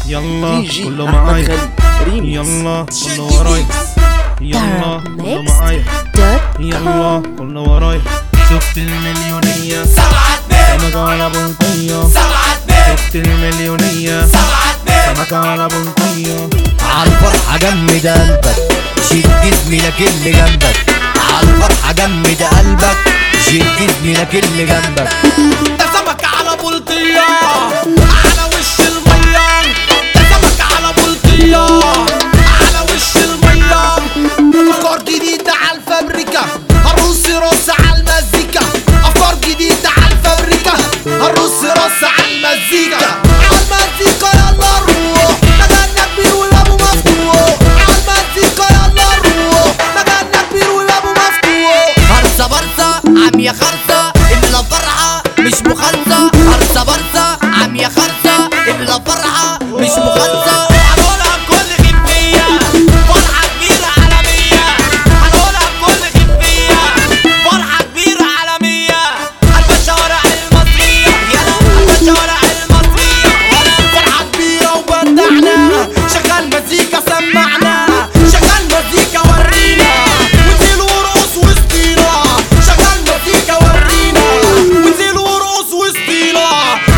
يلا دي جي كله أحمد معايا خالد ريميكس يلا كله ورايا يلا كله معايا يلا كله ورايا شفت المليونية سمكة على بلطية شفت المليونية سمكة على بلطية عالفرحة جمد قلبك شد زميلك اللي جنبك عالفرحة جمد قلبك شد زميلك اللي جنبك ده سمك على بلطية على وش المية ده سمك على بلطية على وش المية أفكار جديدة على الفابريكا هنرص رص على المزيكا أفكار جديدة على الفابريكا هنرص رص على المزيكا على المزيكا يلا نروح مجالنا كبير والأبو مفتوح على المزيكا يلا نروح مجالنا كبير والأبو مفتوح خرصة برصة عم يا خرصة إلا فرحة مش مخلصة خرصة برصة عم يا خرصة إلا فرحة مش مخلصة هنقولها بكل خفية فرحة كبيرة عالمية هنقولها بكل خفية فرحة كبيرة عالمية قلب الشوارع المصرية يلا قلب الشوارع المصرية ولا فرحة كبيرة وبدعنا شغال مزيكا سمعنا شغال مزيكا ورينا ونزيل ورقص وسطينا شغال مزيكا ورينا ونزيل ورقص وسطينا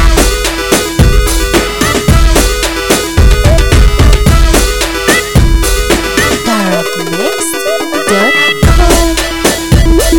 Darkmixed.com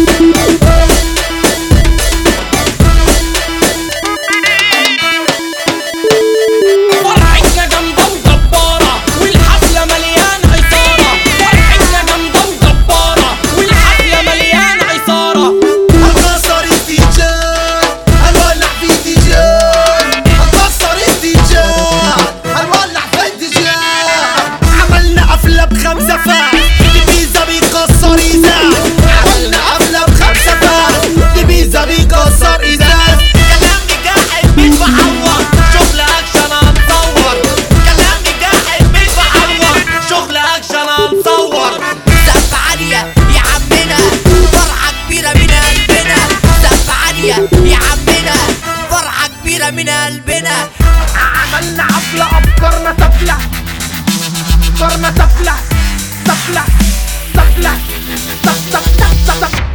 فرحتنا جامدة وجبارة والحفلة مليانة عصارة فرحتنا جامدة وجبارة والحفلة مليانة عصارة هنكسر الديجان هنولع في الديجان هنكسر الديجان هنولع في الديجان عملنا حفلة بخمسة فاس البيزا بيكسر ازاز عملنا حفلة بخمسة فاس البيزا بيكسر ازاز كلامي جاحد مش بحور شغل اكشن هنصور كلامي جاحد مش بحور شغل اكشن هنصور سقف عالية يا عمنا فرحة كبيرة من قلبنا سقف عالية يا عمنا فرحة كبيرة من قلبنا عملنا حفلة أفكارنا سفلة أفكارنا سفلة سفلة سفلة سف سف سف سف سف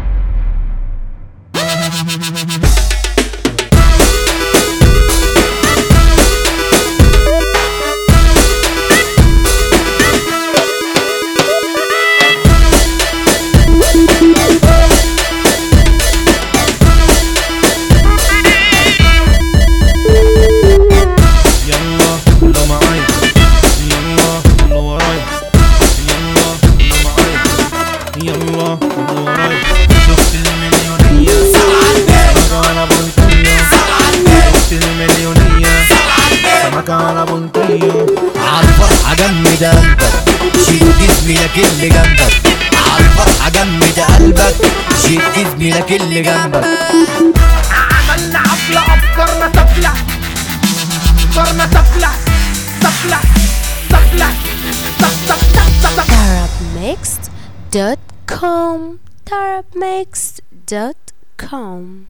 يلا كله معايا يلا كله ورايا يلا كله معايا يلا كله ورايا شفت المليونية سمكة على بلطية شفت المليونية سمكة على بلطية عالفرحة جمد قلبك شد زميلك اللي جنبك عالفرحة جمد قلبك شد زميلك اللي جنبك عملنا حفلة أفكارنا سفلة أفكارنا سفلة سفلة سفلة سف سف سف سف Darkmixed.com Darkmixed.com